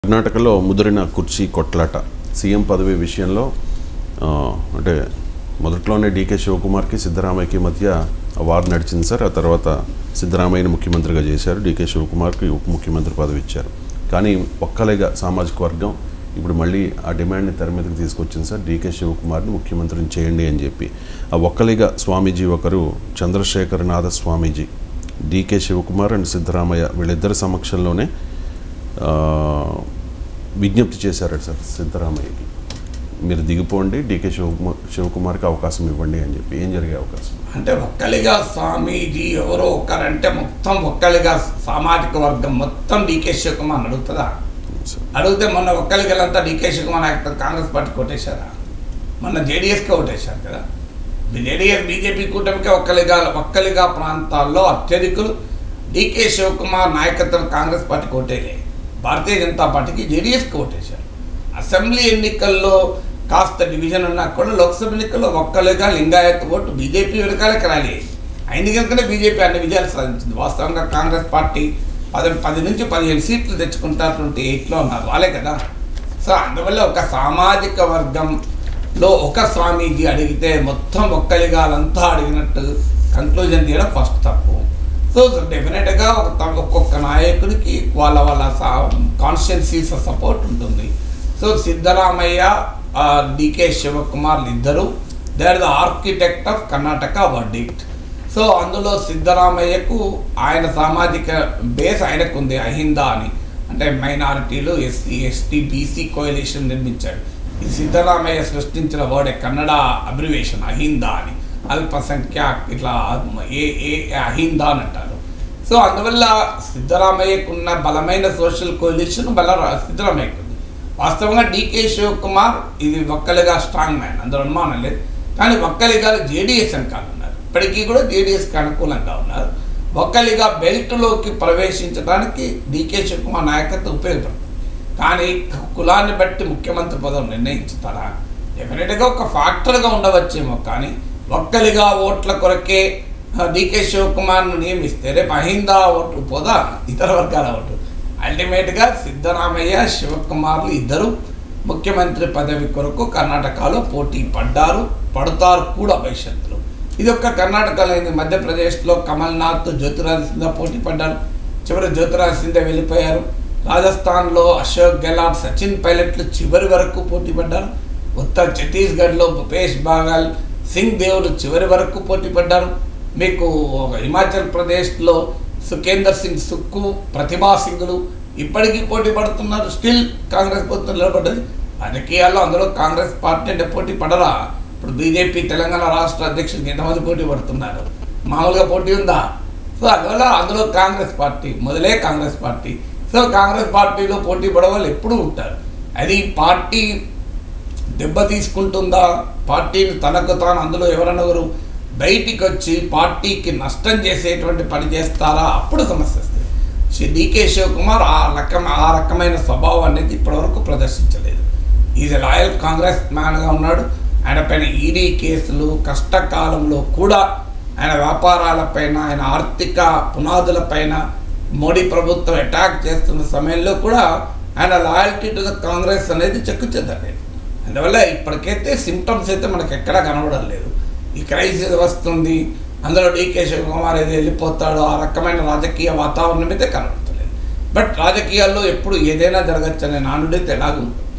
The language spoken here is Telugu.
కర్ణాటకలో ముదిరిన కుర్చీ కొట్లాట సీఎం పదవి విషయంలో ఆ, అంటే మొదట్లోనే డీకే శివకుమార్కి సిద్ధరామయ్యకి మధ్య వార్ నడిచింది సార్ ఆ తర్వాత సిద్ధరామయ్యని ముఖ్యమంత్రిగా చేశారు డీకే శివకుమార్కి ఉప ముఖ్యమంత్రి పదవి ఇచ్చారు కానీ ఒక్కలేగా సామాజిక వర్గం ఇప్పుడు మళ్ళీ ఆ డిమాండ్ని తెర మీదకి తీసుకొచ్చింది సార్ డీకే శివకుమార్ని ముఖ్యమంత్రిని చేయండి అని చెప్పి ఆ ఒక్కలిగా స్వామీజీ ఒకరు చంద్రశేఖరనాథ స్వామీజీ డీకే శివకుమార్ అండ్ సిద్ధరామయ్య వీళ్ళిద్దరి సమక్షంలోనే ఆ, విజ్ఞప్తి చేశారట సార్ సిద్ధరామయ్యకి మీరు దిగిపోండి డీకే శివకుమార్ శివకుమార్కి అవకాశం ఇవ్వండి అని చెప్పి ఏం జరిగే అవకాశం అంటే ఒక్కలిగా స్వామీజీ ఎవరో ఒక్కరంటే మొత్తం ఒక్కలిగా సామాజిక వర్గం మొత్తం డీకే శివకుమార్ అడుగుతుందా సార్ అడిగితే మొన్న ఒక్కలిగలంతా డీకే శివకుమార్ నాయకత్వం కాంగ్రెస్ పార్టీ కొట్టేశారా మొన్న జేడీఎస్కే కొట్టేశారు కదా జేడీఎస్ బీజేపీ కూటమికే ఒక్కలిగా ఒక్కలిగా ప్రాంతాల్లో అత్యధికులు డీకే శివకుమార్ నాయకత్వం కాంగ్రెస్ పార్టీ కొట్టేలే భారతీయ జనతా పార్టీకి జేడీఎస్కి కొట్టేశారు అసెంబ్లీ ఎన్నికల్లో కాస్త డివిజన్ ఉన్నా కూడా లోక్సభ ఎన్నికల్లో ఒక్కలుగా లింగాయత్ ఓటు బీజేపీ వెనకాలకి రాలి అయింది కనుకనే బీజేపీ అన్ని విజయాలు సాధించింది వాస్తవంగా కాంగ్రెస్ పార్టీ పది పది నుంచి పదిహేను సీట్లు తెచ్చుకుంటారు ట్వంటీ ఎయిట్లో ఉన్నారు వాళ్ళే కదా సో అందువల్ల ఒక సామాజిక వర్గంలో ఒక స్వామీజీ అడిగితే మొత్తం ఒక్కలిగాలంతా అడిగినట్టు కంక్లూజన్ తీయడం ఫస్ట్ తప్పు సో డెఫినెట్గా ఒక త- ఒక్కొక్క నాయకుడికి వాళ్ళ వాళ్ళ కాన్స్టిట్యున్సీస్ సపోర్ట్ ఉంటుంది సో సిద్ధరామయ్య డికే శివకుమార్ ఇద్దరు they are the architect of Karnataka verdict so అందులో సిద్ధరామయ్యకు ఆయన సామాజిక బేస్ ఆయనకు ఉంది అహిందా అని అంటే మైనారిటీలు ఎస్సీ ఎస్టీ బీసీ కోయలేషన్ నిర్మించాడు ఈ సిద్ధరామయ్య సృష్టించిన వర్డ్ కన్నడ అబ్రివేషన్ అహిందా అని అల్పసంఖ్యాక్ ఇట్లా ఏ ఏ అహిందా అని అంటారు సో అందువల్ల సిద్ధరామయ్యకున్న బలమైన సోషల్ కోలిషన్ బల సిద్ధరామయ్యకు ఉంది వాస్తవంగా డీకే శివకుమార్ ఇది ఒక్కలిగా స్ట్రాంగ్ మ్యాన్ అందులో అనుమానం లేదు కానీ ఒక్కలిగా జేడీఎస్ వెనకాల ఉన్నారు ఇప్పటికీ కూడా జేడీఎస్కి అనుకూలంగా ఉన్నారు ఒక్కలిగా బెల్ట్లోకి ప్రవేశించడానికి డీకే శివకుమార్ నాయకత్వం ఉపయోగపడుతుంది కానీ కులాన్ని బట్టి ముఖ్యమంత్రి పదవి నిర్ణయించుతారా డెఫినెట్గా ఒక ఫ్యాక్టర్గా ఉండవచ్చేమో కానీ ఒక్కలిగా ఓట్ల కొరకే ఆ, డీకే శివకుమార్ను నియమిస్తే రేపు అహిందా ఓటు పోదా ఇతర వర్గాల ఓటు అల్టిమేట్గా సిద్ధరామయ్య శివకుమార్లు ఇద్దరు ముఖ్యమంత్రి పదవి కొరకు కర్ణాటకలో పోటీ పడ్డారు పడతారు కూడా భవిష్యత్తులో ఇది ఒక్క కర్ణాటకలో అయింది మధ్యప్రదేశ్లో కమల్నాథ్ జ్యోతిరాజ్ సింధా పోటీ పడ్డారు చివరి జ్యోతిరాజ్ సింధా వెళ్ళిపోయారు రాజస్థాన్లో అశోక్ గెహ్లాట్ సచిన్ పైలట్లు చివరి వరకు పోటీ పడ్డారు ఉత్తర ఛత్తీస్గఢ్లో భూపేష్ బాగల్ సింగ్ దేవులు చివరి వరకు పోటీ పడ్డారు మీకు ఒక హిమాచల్ ప్రదేశ్లో సుఖేందర్ సింగ్ సుక్కు ప్రతిభా సింగ్లు ఇప్పటికీ పోటీ పడుతున్నారు స్టిల్ కాంగ్రెస్ ప్రభుత్వం నిలబడ్డది రాజకీయాల్లో అందులో కాంగ్రెస్ పార్టీ అంటే పోటీ పడరా ఇప్పుడు బీజేపీ తెలంగాణ రాష్ట్ర అధ్యక్షుడికి ఎంతమంది పోటీ పడుతున్నారు మామూలుగా పోటీ ఉందా సో అందువల్ల అందులో కాంగ్రెస్ పార్టీ మొదలే కాంగ్రెస్ పార్టీ సో కాంగ్రెస్ పార్టీలో పోటీ పడే వాళ్ళు ఎప్పుడూ ఉంటారు అది పార్టీ దెబ్బ తీసుకుంటుందా పార్టీని తనకు తాను అందులో ఎవరైనా ఒకరు బయటికి వచ్చి పార్టీకి నష్టం చేసేటువంటి పని చేస్తారా అప్పుడు సమస్య వస్తుంది శ్రీ డీకే శివకుమార్ ఆ రకం ఆ రకమైన స్వభావం అనేది ఇప్పటివరకు ప్రదర్శించలేదు ఈజ్ లాయల్ కాంగ్రెస్ మ్యాన్గా ఉన్నాడు ఆయన పైన ఈడీ కేసులు కష్టకాలంలో కూడా ఆయన వ్యాపారాలపైన ఆయన ఆర్థిక పునాదులపైన మోడీ ప్రభుత్వం అటాక్ చేస్తున్న సమయంలో కూడా ఆయన లాయల్టీ టు ద కాంగ్రెస్ అనేది చెక్కు చెదరలేదు అందువల్ల ఇప్పటికైతే సిమ్టమ్స్ అయితే మనకు ఎక్కడా కనబడడం లేదు ఈ క్రైసిస్ వస్తుంది అందులో డీకే శివకుమార్ ఏదో వెళ్ళిపోతాడో ఆ రకమైన రాజకీయ వాతావరణం అయితే కనబడతలేదు బట్ రాజకీయాల్లో ఎప్పుడు ఏదైనా జరగచ్చు అనే నానుడైతే ఎలాగుంటుంది